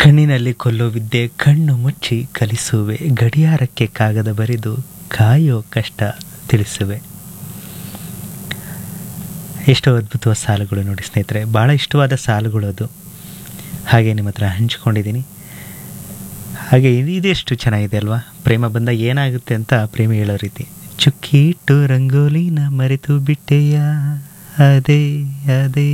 ಕಣ್ಣಿನಲ್ಲಿ ಕೊಲ್ಲೋ ವಿದ್ಯೆ ಕಣ್ಣು ಮುಚ್ಚಿ ಕಲಿಸುವೆ ಗಡಿಯಾರಕ್ಕೆ ಕಾಗದ ಬರೆದು ಕಾಯೋ ಕಷ್ಟ ತಿಳಿಸುವೆ ಎಷ್ಟೋ ಅದ್ಭುತವಾದ ಸಾಲುಗಳು ನೋಡಿ ಸ್ನೇಹಿತರೆ ಭಾಳ ಇಷ್ಟವಾದ ಸಾಲುಗಳು ಅದು ಹಾಗೆ ನಿಮ್ಮ ಹತ್ರ ಹಂಚ್ಕೊಂಡಿದ್ದೀನಿ ಹಾಗೆ ಇದು ಇದೆಷ್ಟು ಚೆನ್ನಾಗಿದೆ ಅಲ್ವಾ ಪ್ರೇಮ ಬಂದ ಏನಾಗುತ್ತೆ ಅಂತ ಪ್ರೇಮಿ ಹೇಳೋ ರೀತಿ ಚುಕ್ಕಿ ಇಟ್ಟು ರಂಗೋಲಿನ ಮರೆತು ಬಿಟ್ಟೆಯ ಅದೇ ಅದೇ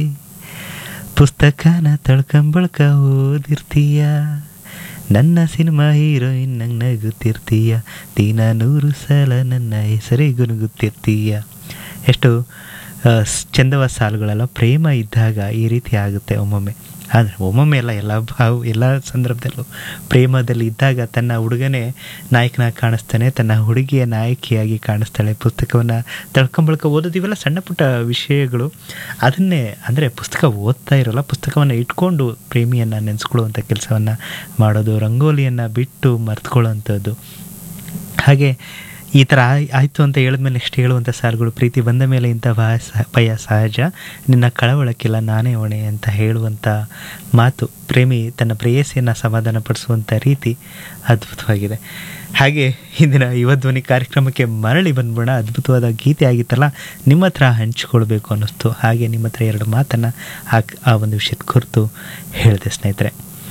ಪುಸ್ತಕನ ತಳ್ಕಂಬಳ್ಕ ಓದಿರ್ತೀಯ ನನ್ನ ಸಿನಿಮಾ ಹೀರೋಯಿನ್ ನಂಗೆ ನಗುತ್ತಿರ್ತೀಯ ದಿನ ನೂರು ಸಲ ನನ್ನ ಹೆಸರೇ ಗುನುಗುತ್ತಿರ್ತೀಯ ಎಷ್ಟು ಆ, ಸ್- ಚಂದವಾದ ಸಾಲುಗಳೆಲ್ಲ ಪ್ರೇಮ ಇದ್ದಾಗ ಈ ರೀತಿ ಆಗುತ್ತೆ ಒಮ್ಮೊಮ್ಮೆ ಆದರೆ ಒಮ್ಮೊಮ್ಮೆ ಎಲ್ಲ ಎಲ್ಲ ಭಾವ ಎಲ್ಲ ಸಂದರ್ಭದಲ್ಲೂ ಪ್ರೇಮದಲ್ಲಿ ಇದ್ದಾಗ ತನ್ನ ಹುಡುಗನೇ ನಾಯಕನಾಗಿ ಕಾಣಿಸ್ತಾನೆ ತನ್ನ ಹುಡುಗಿಯ ನಾಯಕಿಯಾಗಿ ಕಾಣಿಸ್ತಾಳೆ ಪುಸ್ತಕವನ್ನು ತಳ್ಕೊಂಬಳ್ಕ ಓದೋದು ಇವೆಲ್ಲ ಸಣ್ಣ ಪುಟ್ಟ ವಿಷಯಗಳು ಅದನ್ನೇ ಅಂದರೆ ಪುಸ್ತಕ ಓದ್ತಾ ಇರೋಲ್ಲ ಪುಸ್ತಕವನ್ನು ಇಟ್ಕೊಂಡು ಪ್ರೇಮಿಯನ್ನು ನೆನೆಸ್ಕೊಳ್ಳುವಂಥ ಕೆಲಸವನ್ನು ಮಾಡೋದು ರಂಗೋಲಿಯನ್ನು ಬಿಟ್ಟು ಮರ್ತ್ಕೊಳ್ಳೋವಂಥದ್ದು ಹಾಗೆ ಈ ಥರ ಆಯ್ ಆಯಿತು ಅಂತ ಹೇಳಿದ್ಮೇಲೆ ನೆಕ್ಸ್ಟ್ ಹೇಳುವಂಥ ಸಾಲುಗಳು ಪ್ರೀತಿ ಬಂದ ಮೇಲೆ ಇಂಥ ಭಯ ಸಹ ಭಯ ಸಹಜ ನಿನ್ನ ಕಳವಳಕ್ಕಿಲ್ಲ ನಾನೇ ಹೊಣೆ ಅಂತ ಹೇಳುವಂಥ ಮಾತು ಪ್ರೇಮಿ ತನ್ನ ಪ್ರೇಯಸಿಯನ್ನು ಸಮಾಧಾನಪಡಿಸುವಂಥ ರೀತಿ ಅದ್ಭುತವಾಗಿದೆ ಹಾಗೆ ಇಂದಿನ ಯುವ ಧ್ವನಿ ಕಾರ್ಯಕ್ರಮಕ್ಕೆ ಮರಳಿ ಬಂದ್ಬಿಡೋಣ ಅದ್ಭುತವಾದ ಗೀತೆ ಆಗಿತ್ತಲ್ಲ ನಿಮ್ಮ ಹತ್ರ ಹಂಚಿಕೊಳ್ಬೇಕು ಅನ್ನಿಸ್ತು ಹಾಗೆ ನಿಮ್ಮ ಹತ್ರ ಎರಡು ಮಾತನ್ನು ಆ ಆ ಒಂದು ವಿಷಯದ ಕುರಿತು ಹೇಳಿದೆ ಸ್ನೇಹಿತರೆ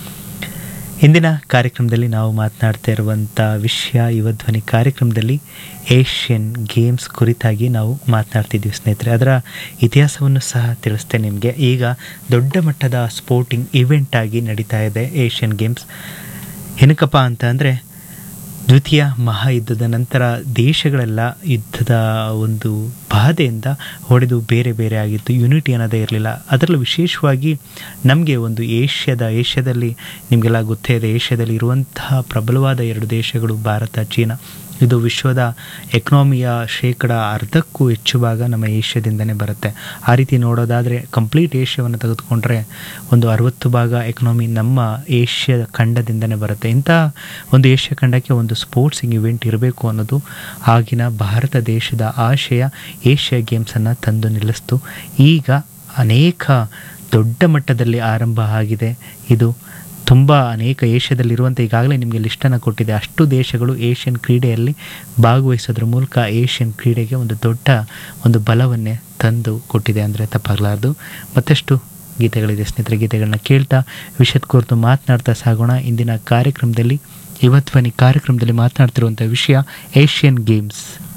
ಇಂದಿನ ಕಾರ್ಯಕ್ರಮದಲ್ಲಿ ನಾವು ಮಾತನಾಡ್ತಾ ಇರುವಂಥ ವಿಷಯ ಯುವ ಧ್ವನಿ ಕಾರ್ಯಕ್ರಮದಲ್ಲಿ ಏಷ್ಯನ್ ಗೇಮ್ಸ್ ಕುರಿತಾಗಿ ನಾವು ಮಾತನಾಡ್ತಿದ್ದೀವಿ ಸ್ನೇಹಿತರೆ ಅದರ ಇತಿಹಾಸವನ್ನು ಸಹ ತಿಳಿಸ್ತೇನೆ ನಿಮಗೆ ಈಗ ದೊಡ್ಡ ಮಟ್ಟದ ಸ್ಪೋರ್ಟಿಂಗ್ ಇವೆಂಟ್ ಆಗಿ ನಡೀತಾ ಇದೆ ಏಷ್ಯನ್ ಗೇಮ್ಸ್ ಏನಕ್ಕಪ್ಪ ಅಂತ ಅಂದರೆ ದ್ವಿತೀಯ ಮಹಾಯುದ್ಧದ ನಂತರ ದೇಶಗಳೆಲ್ಲ ಯುದ್ಧದ ಒಂದು ಬಾಧೆಯಿಂದ ಹೊಡೆದು ಬೇರೆ ಬೇರೆ ಆಗಿತ್ತು ಯುನಿಟಿ ಅನ್ನೋದೇ ಇರಲಿಲ್ಲ ಅದರಲ್ಲೂ ವಿಶೇಷವಾಗಿ ನಮಗೆ ಒಂದು ಏಷ್ಯಾದ ಏಷ್ಯಾದಲ್ಲಿ ನಿಮಗೆಲ್ಲ ಗೊತ್ತೇ ಇದೆ ಏಷ್ಯಾದಲ್ಲಿ ಇರುವಂತಹ ಪ್ರಬಲವಾದ ಎರಡು ದೇಶಗಳು ಭಾರತ ಚೀನಾ ಇದು ವಿಶ್ವದ ಎಕನಾಮಿಯ ಶೇಕಡ ಅರ್ಧಕ್ಕೂ ಹೆಚ್ಚು ಭಾಗ ನಮ್ಮ ಏಷ್ಯಾದಿಂದನೇ ಬರುತ್ತೆ ಆ ರೀತಿ ನೋಡೋದಾದರೆ ಕಂಪ್ಲೀಟ್ ಏಷ್ಯಾವನ್ನು ತೆಗೆದುಕೊಂಡ್ರೆ ಒಂದು ಅರವತ್ತು ಭಾಗ ಎಕನಾಮಿ ನಮ್ಮ ಏಷ್ಯಾ ಖಂಡದಿಂದನೇ ಬರುತ್ತೆ ಇಂಥ ಒಂದು ಏಷ್ಯಾ ಖಂಡಕ್ಕೆ ಒಂದು ಸ್ಪೋರ್ಟ್ಸಿಂಗ್ ಇವೆಂಟ್ ಇರಬೇಕು ಅನ್ನೋದು ಆಗಿನ ಭಾರತ ದೇಶದ ಆಶಯ ಏಷ್ಯಾ ಗೇಮ್ಸನ್ನು ತಂದು ನಿಲ್ಲಿಸ್ತು ಈಗ ಅನೇಕ ದೊಡ್ಡ ಮಟ್ಟದಲ್ಲಿ ಆರಂಭ ಆಗಿದೆ ಇದು ತುಂಬ ಅನೇಕ ಏಷ್ಯಾದಲ್ಲಿರುವಂಥ ಈಗಾಗಲೇ ನಿಮಗೆ ಲಿಸ್ಟನ್ನು ಕೊಟ್ಟಿದೆ ಅಷ್ಟು ದೇಶಗಳು ಏಷ್ಯನ್ ಕ್ರೀಡೆಯಲ್ಲಿ ಭಾಗವಹಿಸೋದ್ರ ಮೂಲಕ ಏಷ್ಯನ್ ಕ್ರೀಡೆಗೆ ಒಂದು ದೊಡ್ಡ ಒಂದು ಬಲವನ್ನೇ ತಂದು ಕೊಟ್ಟಿದೆ ಅಂದರೆ ತಪ್ಪಾಗಲಾರ್ದು ಮತ್ತಷ್ಟು ಗೀತೆಗಳಿದೆ ಸ್ನೇಹಿತರೆ ಗೀತೆಗಳನ್ನ ಕೇಳ್ತಾ ವಿಷಯದ ಕುರಿತು ಮಾತನಾಡ್ತಾ ಸಾಗೋಣ ಇಂದಿನ ಕಾರ್ಯಕ್ರಮದಲ್ಲಿ ಇವತ್ವನಿ ಕಾರ್ಯಕ್ರಮದಲ್ಲಿ ಮಾತನಾಡ್ತಿರುವಂಥ ವಿಷಯ ಏಷ್ಯನ್ ಗೇಮ್ಸ್